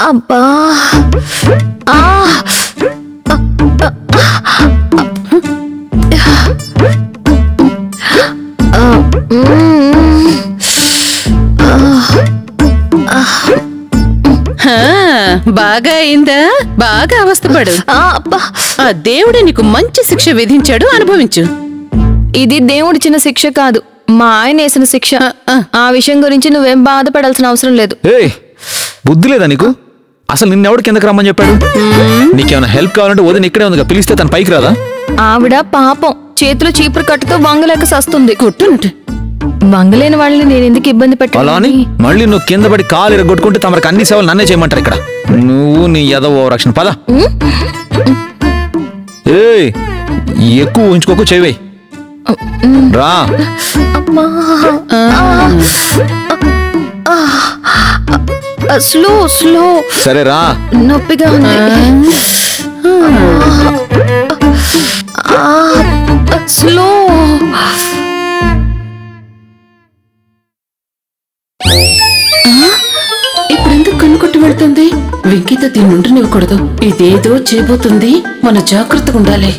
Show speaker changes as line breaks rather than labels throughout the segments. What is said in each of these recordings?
అబ్బా ఆ ఆ, మ్మ్.
హా, బాగా అయిందా బాగా అవస్థపడు
ఆ, అబ్బా
ఆ దేవుడు నీకు మంచి శిక్ష విధించాడు అనుభవించు
ఇది దేవుడిచ్చిన శిక్ష కాదు మా ఆయన వేసిన శిక్ష
ఆ, ఆ.
ఆ విషయం గురించి నువ్వేం బాధపడాల్సిన అవసరం లేదు
ఏయ్ బుద్ధి లేదా నీకు అసలు నిన్నెవడు కిందకి రమ్మని చెప్పాడు నీకేమైనా హెల్ప్ కావాలంటే వదిన ఇక్కడే ఉందిగా పిలిస్తే తన పైకి రాదా
ఆవిడ పాపం చేతిలో చీపురు కట్టుతో వంగలేక సస్తుంది
కొట్టునుంటు
వంగలేని వాళ్ళని నేను ఎందుకు ఇబ్బంది
అలా అని
పెట్టాలి
మళ్ళీ నువ్వు కింద పడి కాలు ఇరగొట్టుకుంటే తమరికి అన్ని సేవలు నన్నే చేయమంటారు ఇక్కడ నువ్వు నీ ఎదవ రక్షణ పద ఏయ్ ఎక్కువ ఉంచుకోకు చెవి రా
స్లో స్లో
సరే రా
నొప్పిగా ఉంది స్లో
ఇప్పుడు ఎందుకు కన్ను కొట్టి వెళ్తుంది వెంకీతో దీన్ని ఉండనివ్వకూడదు ఇదేదో చేయబోతుంది మన జాగ్రత్తగా ఉండాలి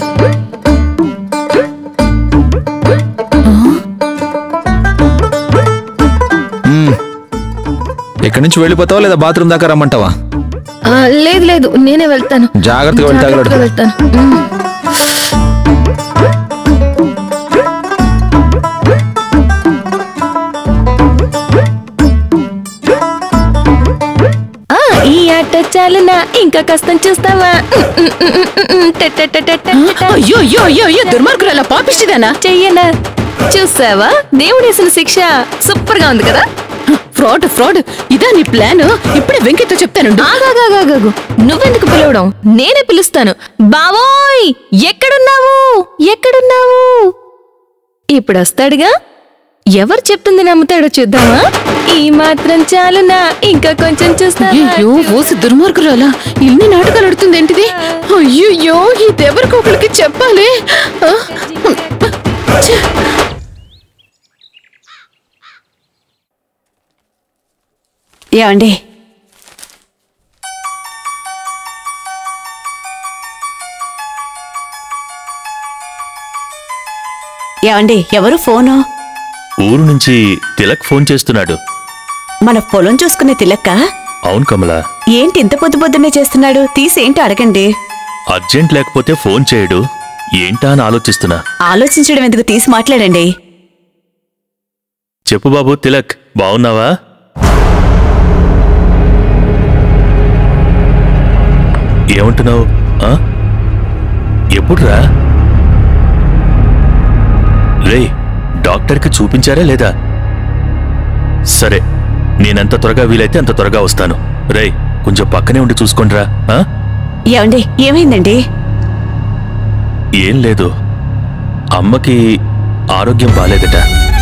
ఇక్కడి నుంచి వెళ్ళిపోతావా లేదా బాత్రూమ్ దాకా రమ్మంటావా
లేదు లేదు నేనే వెళ్తాను
జాగ్రత్తగా వెళ్తా
జాగ్రత్తగా వెళ్తాను మ్. ఆ, ఈ ఆట చాలునా ఇంకా కష్టం చూస్తావా
అయ్యో అయ్యో అయ్యో అయ్యో దుర్మార్గురాలా పాపిష్టిదానా
చెయ్యనా చూసావా దేవుడేసిన శిక్ష సూపర్ గా ఉంది కదా
ఫ్రాడ్ ఫ్రాడ్ ఇదా నీ ప్లాన్ ఇప్పుడే వెంకీతో చెప్తానుండు
ఆగాగాగాగాగు నువ్వెందుకు పిలవడం నేనే పిలుస్తాను బావోయ్ ఎక్కడున్నావు ఎక్కడున్నావు ఇప్పుడు వస్తాడుగా ఎవరు చెప్తుంది నమ్ముతాడో చూద్దామా ఈ మాత్రం చాలునా ఇంకా కొంచెం చూస్తావా
అయ్యో ఓసి దుర్మార్గురాలా ఇన్ని నాటకాలు ఆడుతుంది ఏంటిది అయ్యో ఇది ఎవరికొకరికి చెప్పాలి ఆ, ఛే.
ఏమండి ఏమండి ఎవరు ఫోను
ఊరు నుంచి తిలక్ ఫోన్ చేస్తున్నాడు
మన పొలం చూసుకునే తిలక్క
అవును కమల
ఏంటి ఇంత పొద్దు పొద్దున్నే చేస్తున్నాడు తీసేంటి అడగండి
అర్జెంట్ లేకపోతే ఫోన్ చేయడు ఏంటా అని ఆలోచిస్తున్నా
ఆలోచించడం ఎందుకు తీసి మాట్లాడండి
చెప్పు బాబు తిలక్ బావున్నావా ఏమంటున్నావు ఆ? ఎప్పుడురా రే డాక్టర్కి చూపించారా లేదా సరే నేనెంత త్వరగా వీలైతే అంత త్వరగా వస్తాను రే కొంచెం పక్కనే ఉండి చూసుకోండిరా ఆ?
ఏమండి ఏమైందండి
ఏం లేదు అమ్మకి ఆరోగ్యం బాలేదట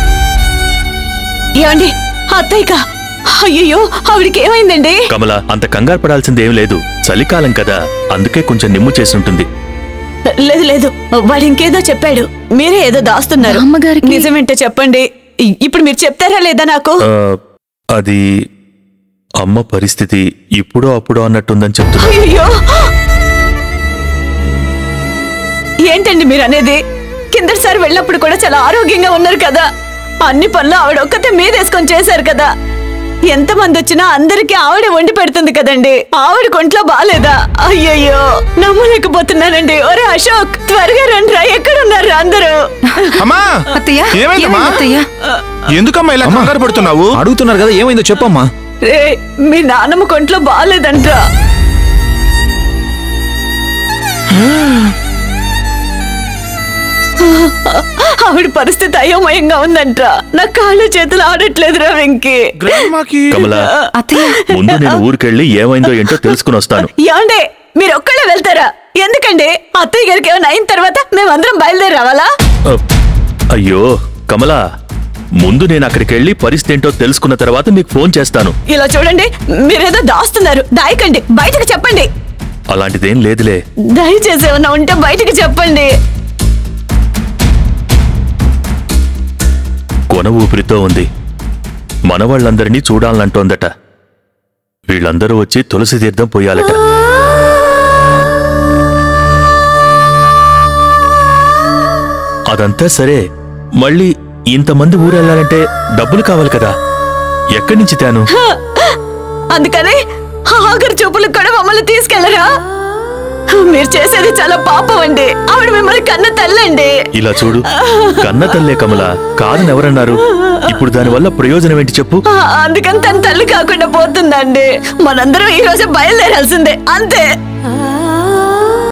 ఏమండి అత్తయ్యక అయ్యో ఆవిడికి ఏమైందండి
కమల అంత కంగారు పడాల్సింది ఏం లేదు చలికాలం కదా అందుకే కొంచెం నిమ్ము చేసి ఉంటుంది
లేదు లేదు వాడు ఇంకేదో చెప్పాడు మీరే ఏదో దాస్తున్నారు
అమ్మగారికి-
నిజమేంటో చెప్పండి ఇ- ఇప్పుడు మీరు చెప్తారా లేదా నాకు
ఆ, అది అమ్మ పరిస్థితి ఇప్పుడో అప్పుడో అన్నట్టుందని చెప్తున్నా
అయ్యో ఏంటండి మీరు అనేది కిందటిసారి వెళ్ళినప్పుడు కూడా చాలా ఆరోగ్యంగా ఉన్నారు కదా అన్ని పనులు ఆవిడ ఒక్కతే మీదేసుకొని చేశారు కదా ఎంతమంది వచ్చినా అందరికీ ఆవిడ వండి పెడుతుంది కదండి ఆవిడ కొంట్లో బాలేదా అయ్యయ్యో నమ్మలేకపోతున్నానండి ఒరే అశోక్ త్వరగా రండిరా ఎక్కడున్నారు అందరూ
అమ్మా
అత్తయ్య
ఏమైందమ్మా?
ఏమైంది అత్తయ్య
ఎందుకమ్మా ఇలా కంగారు పడుతున్నావు
అడుగుతున్నారు కదా ఏమైందో చెప్పమ్మా
రే మీ నాన్నమ్మ కొంట్లో బాలేదంట్రా ఆవిడ పరిస్థితి అయోమయంగా ఉందంట్రా నా కాళ్ళు చేతులు ఆడట్లేదురా వెంకీ
గ్రామాకి
కమల
అత్తయ్య
ముందు నేను ఊరికెళ్ళి ఏమైందో ఏంటో తెలుసుకుని వస్తాను
ఏమండే మీరు ఒక్కళ్ళే వెళ్తారా ఎందుకండి అత్తయ్య గారికి ఏమైనా అయిన తర్వాత మేమందరం బయలుదేరి రావాలా
ఆ, అయ్యో కమల ముందు నేను అక్కడికి వెళ్ళి పరిస్థితి ఏంటో తెలుసుకున్న తర్వాత మీకు ఫోన్ చేస్తాను
ఇలా చూడండి మీరేదో దాస్తున్నారు దాయకండి బయటకు చెప్పండి
అలాంటిదేం లేదులే
దయచేసి ఏమన్నా ఉంటే బయటకు చెప్పండి
కొన ఊపిరితో ఉంది మనవాళ్ళందరినీ చూడాలంటోందట వీళ్ళందరూ వచ్చి తులసి తీర్థం పోయాలట అదంతా సరే మళ్ళీ ఇంతమంది ఊరెళ్ళాలంటే డబ్బులు కావాలి కదా ఎక్కడి నుంచి తేను
అందుకని ఆఖరి చూపులకు కూడా మమ్మల్ని తీసుకెళ్లరా మీరు చేసేది చాలా పాపం అండి ఆవిడ మిమ్మల్ని కన్న తల్లండి
ఇలా చూడు కన్న తల్లే కమల కాదని ఎవరన్నారు ఇప్పుడు దానివల్ల ప్రయోజనం ఏంటి చెప్పు
ఆ, అందుకని తన తల్లి కాకుండా పోతుందండి మనందరం ఈ రోజే బయలుదేరాల్సిందే అంతే